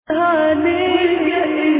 عليك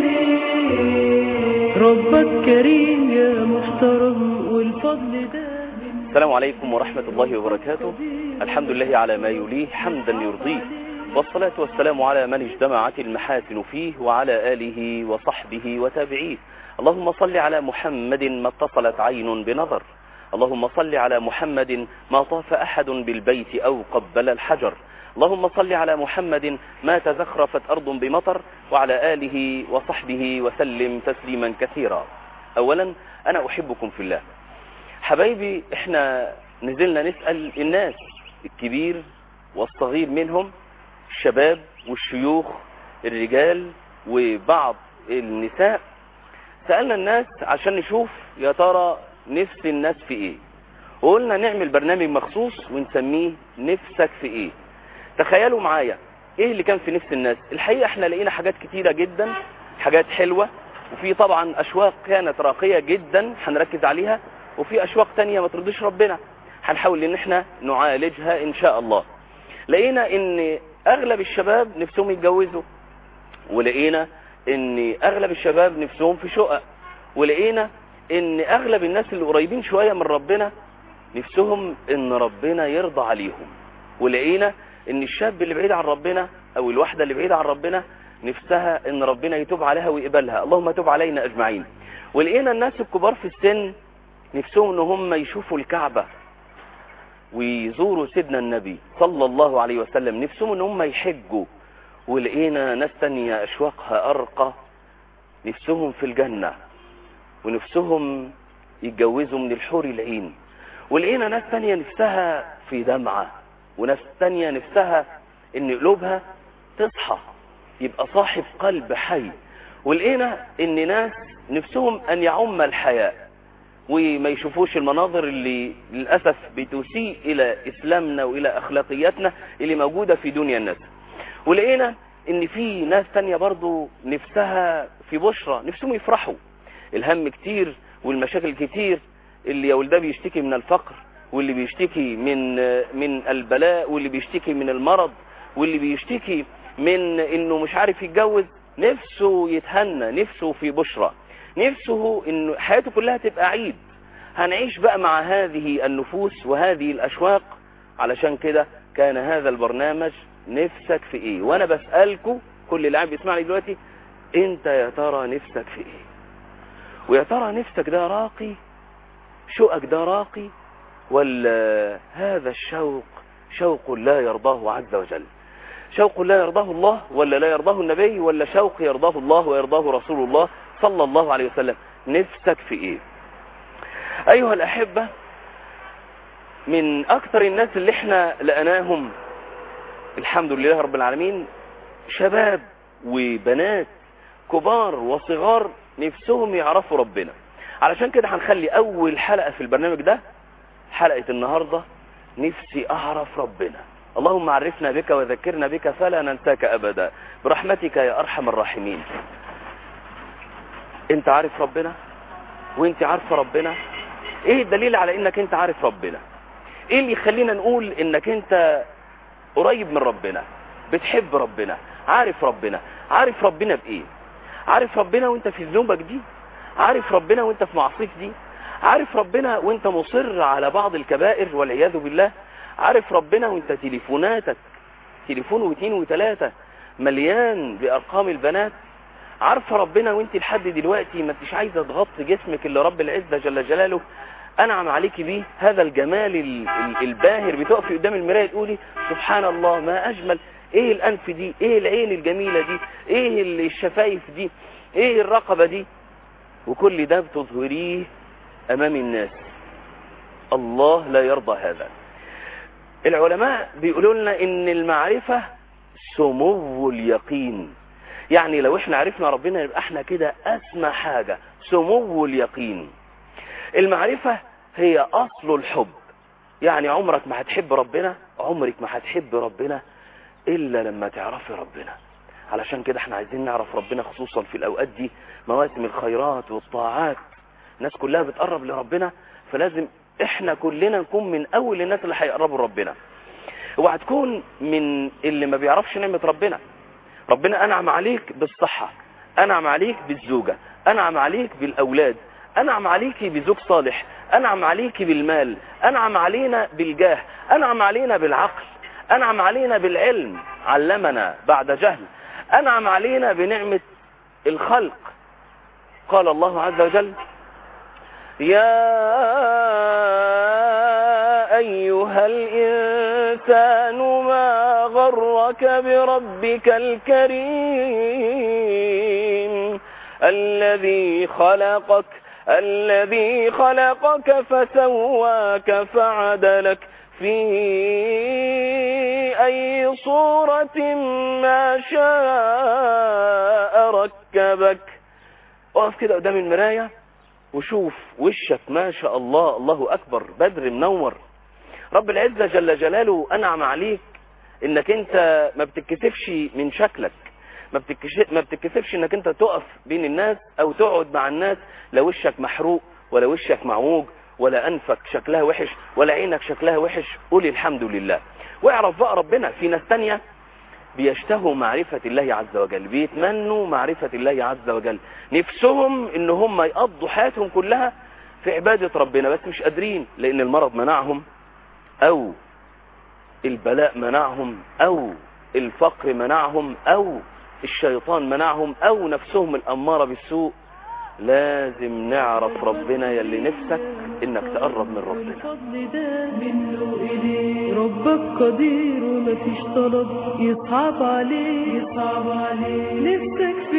إليه ربك كريم يا محترم والفضل ده السلام عليكم ورحمة الله وبركاته الحمد لله على ما يليه حمدا يرضيه والصلاة والسلام على من اجتمعت المحاسن فيه وعلى آله وصحبه وتابعيه اللهم صل على محمد ما اتصلت عين بنظر اللهم صل على محمد ما طاف أحد بالبيت أو قبل الحجر اللهم صل على محمد ما تزخرفت أرض بمطر وعلى آله وصحبه وسلم تسليما كثيرا أولا أنا أحبكم في الله حبايبي احنا نزلنا نسأل الناس الكبير والصغير منهم الشباب والشيوخ الرجال وبعض النساء سألنا الناس عشان نشوف يا ترى نفس الناس في ايه وقلنا نعمل برنامج مخصوص ونسميه نفسك في ايه تخيلوا معايا ايه اللي كان في نفس الناس الحقيقة احنا لقينا حاجات كتيرة جدا حاجات حلوة وفي طبعا اشواق كانت راقية جدا هنركز عليها وفي اشواق تانية ما ترضيش ربنا هنحاول ان احنا نعالجها ان شاء الله لقينا ان اغلب الشباب نفسهم يتجوزوا ولقينا ان اغلب الشباب نفسهم في شقق ولقينا ان اغلب الناس اللي قريبين شوية من ربنا نفسهم ان ربنا يرضى عليهم ولقينا ان الشاب اللي بعيد عن ربنا او الواحدة اللي بعيدة عن ربنا نفسها ان ربنا يتوب عليها ويقبلها اللهم تب علينا اجمعين ولقينا الناس الكبار في السن نفسهم ان هم يشوفوا الكعبة ويزوروا سيدنا النبي صلى الله عليه وسلم نفسهم ان هم يحجوا ولقينا ناس تانية اشواقها ارقى نفسهم في الجنة ونفسهم يتجوزوا من الحور العين ولقينا ناس تانية نفسها في دمعة وناس تانية نفسها ان قلوبها تصحى يبقى صاحب قلب حي ولقينا ان ناس نفسهم ان يعم الحياء وما يشوفوش المناظر اللي للأسف بتسيء إلى إسلامنا وإلى أخلاقياتنا اللي موجودة في دنيا الناس ولقينا إن في ناس تانية برضو نفسها في بشرة نفسهم يفرحوا الهم كتير والمشاكل كتير اللي يا ولده بيشتكي من الفقر واللي بيشتكي من من البلاء واللي بيشتكي من المرض واللي بيشتكي من انه مش عارف يتجوز نفسه يتهنى نفسه في بشرة نفسه ان حياته كلها تبقى عيد هنعيش بقى مع هذه النفوس وهذه الاشواق علشان كده كان هذا البرنامج نفسك في ايه وانا بسألكم كل اللي قاعد بيسمعني دلوقتي انت يا ترى نفسك في ايه ويا ترى نفسك ده راقي شوقك ده راقي ولا هذا الشوق شوق لا يرضاه عز وجل شوق لا يرضاه الله ولا لا يرضاه النبي ولا شوق يرضاه الله ويرضاه رسول الله صلى الله عليه وسلم نفسك في ايه ايها الاحبة من اكثر الناس اللي احنا لقناهم الحمد لله رب العالمين شباب وبنات كبار وصغار نفسهم يعرفوا ربنا علشان كده هنخلي اول حلقة في البرنامج ده حلقة النهاردة نفسي اعرف ربنا اللهم عرفنا بك وذكرنا بك فلا ننساك ابدا برحمتك يا ارحم الراحمين انت عارف ربنا وانت عارفه ربنا ايه الدليل على انك انت عارف ربنا ايه اللي يخلينا نقول انك انت قريب من ربنا بتحب ربنا عارف ربنا عارف ربنا بايه عارف ربنا وانت في ذنوبك دي عارف ربنا وانت في معصيك دي عارف ربنا وانت مصر على بعض الكبائر والعياذ بالله عارف ربنا وانت تليفوناتك تليفون واثنين وثلاثة مليان بارقام البنات عارفه ربنا وانت لحد دلوقتي ما انتش عايزه تغطي جسمك اللي رب العزه جل جلاله انعم عليكي بيه هذا الجمال ال- ال- الباهر بتقفي قدام المرايه تقولي سبحان الله ما اجمل ايه الانف دي ايه العين الجميله دي ايه ال- الشفايف دي ايه الرقبه دي وكل ده بتظهريه امام الناس الله لا يرضى هذا العلماء بيقولوا لنا ان المعرفه سمو اليقين يعني لو احنا عرفنا ربنا يبقى احنا كده اسمى حاجة سمو اليقين المعرفة هي اصل الحب يعني عمرك ما هتحب ربنا عمرك ما هتحب ربنا الا لما تعرفي ربنا علشان كده احنا عايزين نعرف ربنا خصوصا في الاوقات دي مواسم الخيرات والطاعات الناس كلها بتقرب لربنا فلازم احنا كلنا نكون من اول الناس اللي هيقربوا لربنا وهتكون من اللي ما بيعرفش نعمة ربنا ربنا أنعم عليك بالصحة أنعم عليك بالزوجة أنعم عليك بالأولاد أنعم عليك بزوج صالح أنعم عليك بالمال أنعم علينا بالجاه أنعم علينا بالعقل أنعم علينا بالعلم علمنا بعد جهل أنعم علينا بنعمة الخلق قال الله عز وجل يا أيها الإنسان ما غرك بربك الكريم الذي خلقك الذي خلقك فسواك فعدلك في أي صورة ما شاء ركبك اقف كده قدام المراية وشوف وشك ما شاء الله الله أكبر بدر منور رب العزة جل جلاله أنعم عليك إنك أنت ما بتتكسفش من شكلك ما بتتكش- ما بتتكسفش إنك أنت تقف بين الناس أو تقعد مع الناس لا وشك محروق ولا وشك معوج ولا أنفك شكلها وحش ولا عينك شكلها وحش قول الحمد لله واعرف بقى ربنا في ناس تانية بيشتهوا معرفة الله عز وجل بيتمنوا معرفة الله عز وجل نفسهم ان هم يقضوا حياتهم كلها في عبادة ربنا بس مش قادرين لان المرض منعهم او البلاء منعهم او الفقر منعهم او الشيطان منعهم او نفسهم الامارة بالسوء لازم نعرف ربنا يلي نفسك انك تقرب من ربنا الفضل ده منه إليه ربك قدير ومفيش طلب يصعب عليه يصعب عليه نفسك في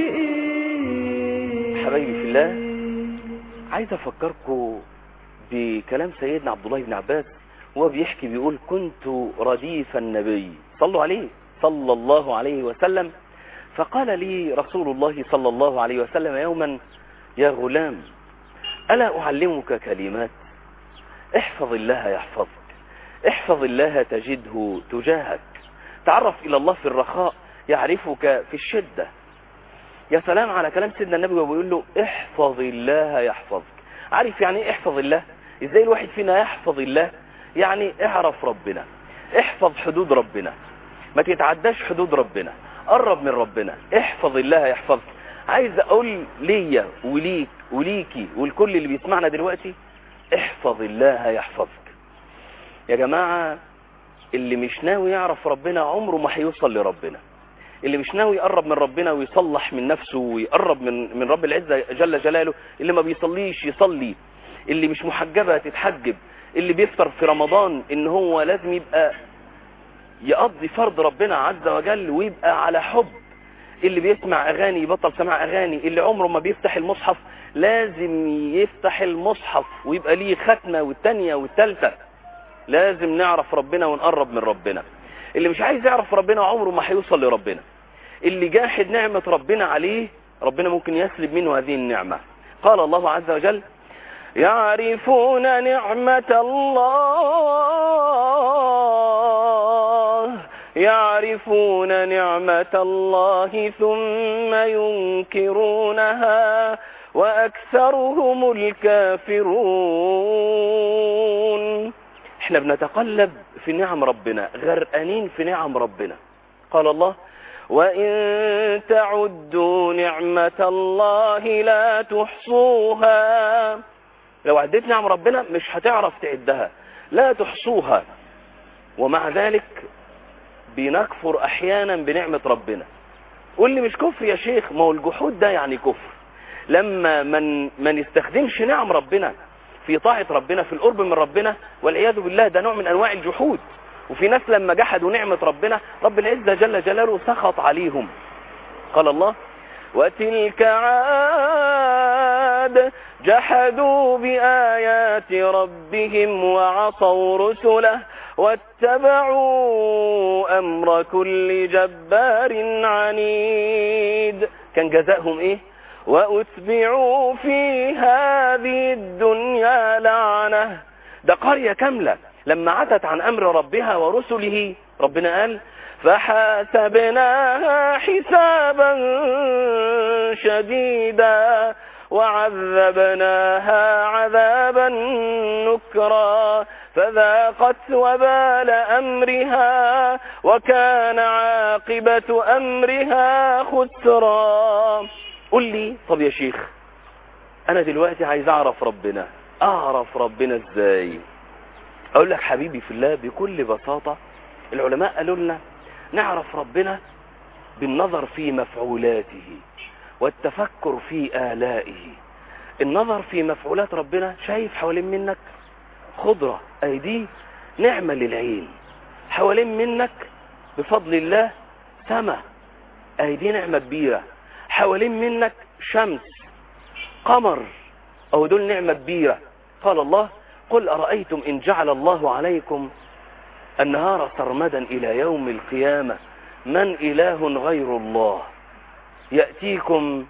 ايه حبايبي في الله عايز افكركم بكلام سيدنا عبد الله بن عباس وهو بيحكي بيقول كنت رديف النبي صلوا عليه صلى الله عليه وسلم فقال لي رسول الله صلى الله عليه وسلم يوما يا غلام ألا أعلمك كلمات احفظ الله يحفظك احفظ الله تجده تجاهك تعرف إلى الله في الرخاء يعرفك في الشدة يا سلام على كلام سيدنا النبي وبيقول له احفظ الله يحفظك عارف يعني ايه احفظ الله ازاي الواحد فينا يحفظ الله يعني اعرف ربنا احفظ حدود ربنا ما تتعداش حدود ربنا قرب من ربنا احفظ الله يحفظك عايز اقول ليا وليك وليكي والكل اللي بيسمعنا دلوقتي احفظ الله يحفظك يا جماعة اللي مش ناوي يعرف ربنا عمره ما هيوصل لربنا اللي مش ناوي يقرب من ربنا ويصلح من نفسه ويقرب من من رب العزة جل جلاله اللي ما بيصليش يصلي اللي مش محجبة تتحجب اللي بيفطر في رمضان ان هو لازم يبقى يقضي فرض ربنا عز وجل ويبقى على حب اللي بيسمع اغاني يبطل سماع اغاني اللي عمره ما بيفتح المصحف لازم يفتح المصحف ويبقى ليه ختمة والتانية والتالتة لازم نعرف ربنا ونقرب من ربنا اللي مش عايز يعرف ربنا عمره ما هيوصل لربنا اللي جاحد نعمة ربنا عليه ربنا ممكن يسلب منه هذه النعمة قال الله عز وجل يعرفون نعمة الله يعرفون نعمة الله ثم ينكرونها وأكثرهم الكافرون احنا بنتقلب في نعم ربنا غرقانين في نعم ربنا قال الله وإن تعدوا نعمة الله لا تحصوها لو عديت نعم ربنا مش هتعرف تعدها لا تحصوها ومع ذلك بنكفر احيانا بنعمة ربنا قول لي مش كفر يا شيخ ما هو الجحود ده يعني كفر لما من ما نستخدمش نعم ربنا في طاعة ربنا في القرب من ربنا والعياذ بالله ده نوع من انواع الجحود وفي ناس لما جحدوا نعمة ربنا رب العزة جل جلاله سخط عليهم قال الله وتلك عاد جحدوا بآيات ربهم وعصوا رسله واتبعوا أمر كل جبار عنيد كان جزاءهم ايه وأتبعوا في هذه الدنيا لعنة ده قرية كاملة لما عتت عن أمر ربها ورسله ربنا قال فحاسبناها حسابا شديدا وعذبناها عذابا نكرا فذاقت وبال أمرها وكان عاقبة أمرها خسرا قل لي طب يا شيخ أنا دلوقتي عايز أعرف ربنا أعرف ربنا إزاي أقول لك حبيبي في الله بكل بساطة العلماء قالوا لنا نعرف ربنا بالنظر في مفعولاته والتفكر في آلائه النظر في مفعولات ربنا شايف حوالين منك خضرة أيدي نعمة للعين حوالين منك بفضل الله سماء أيدي نعمة كبيرة حوالين منك شمس قمر أو دول نعمة كبيرة قال الله قل أرأيتم إن جعل الله عليكم النهار سرمدا إلى يوم القيامة من إله غير الله يأتيكم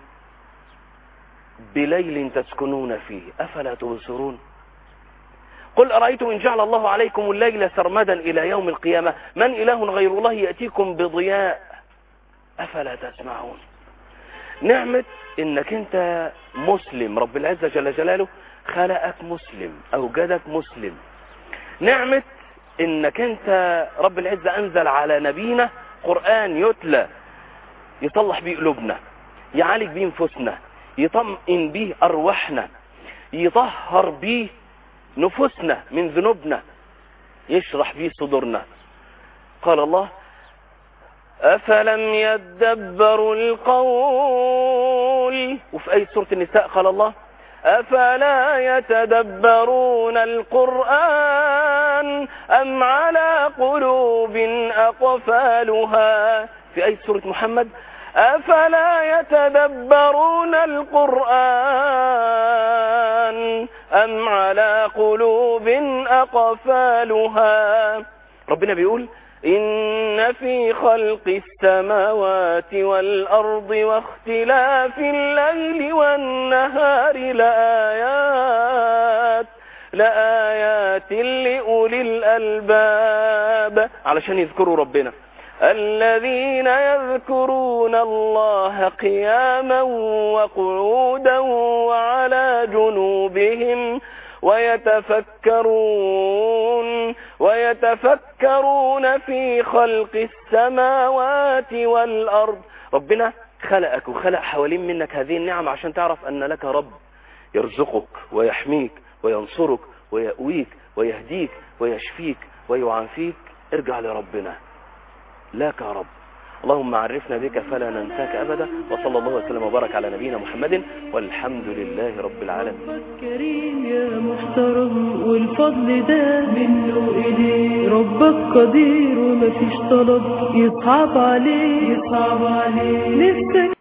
بليل تسكنون فيه أفلا تبصرون قل أرأيتم إن جعل الله عليكم الليل سرمدا إلى يوم القيامة من إله غير الله يأتيكم بضياء أفلا تسمعون نعمة إنك أنت مسلم رب العزة جل جلاله خلقك مسلم أوجدك مسلم نعمة إنك أنت رب العزة أنزل على نبينا قرآن يتلى يصلح بيه قلوبنا يعالج بيه نفوسنا يطمئن بيه أرواحنا يطهر بيه نفوسنا من ذنوبنا يشرح بيه صدورنا قال الله أفلم يدبروا القول وفي أي سورة النساء قال الله أفلا يتدبرون القرآن أم على قلوب أقفالها في أي سورة محمد أفلا يتدبرون القرآن أم على قلوب أقفالها ربنا بيقول إن في خلق السماوات والأرض واختلاف الليل والنهار لآيات لآيات لأولي الألباب علشان يذكروا ربنا الذين يذكرون الله قياما وقعودا وعلى جنوبهم ويتفكرون ويتفكرون في خلق السماوات والأرض ربنا خلقك وخلق حوالين منك هذه النعم عشان تعرف أن لك رب يرزقك ويحميك وينصرك ويأويك ويهديك ويشفيك ويعافيك ارجع لربنا لك رب اللهم عرفنا بك فلا ننساك أبدا وصلى الله وسلم وبارك على نبينا محمد والحمد لله رب العالمين كريم يا محترم والفضل ده منه إليه ربك قدير ومفيش طلب يصعب عليه يصعب عليه نفسك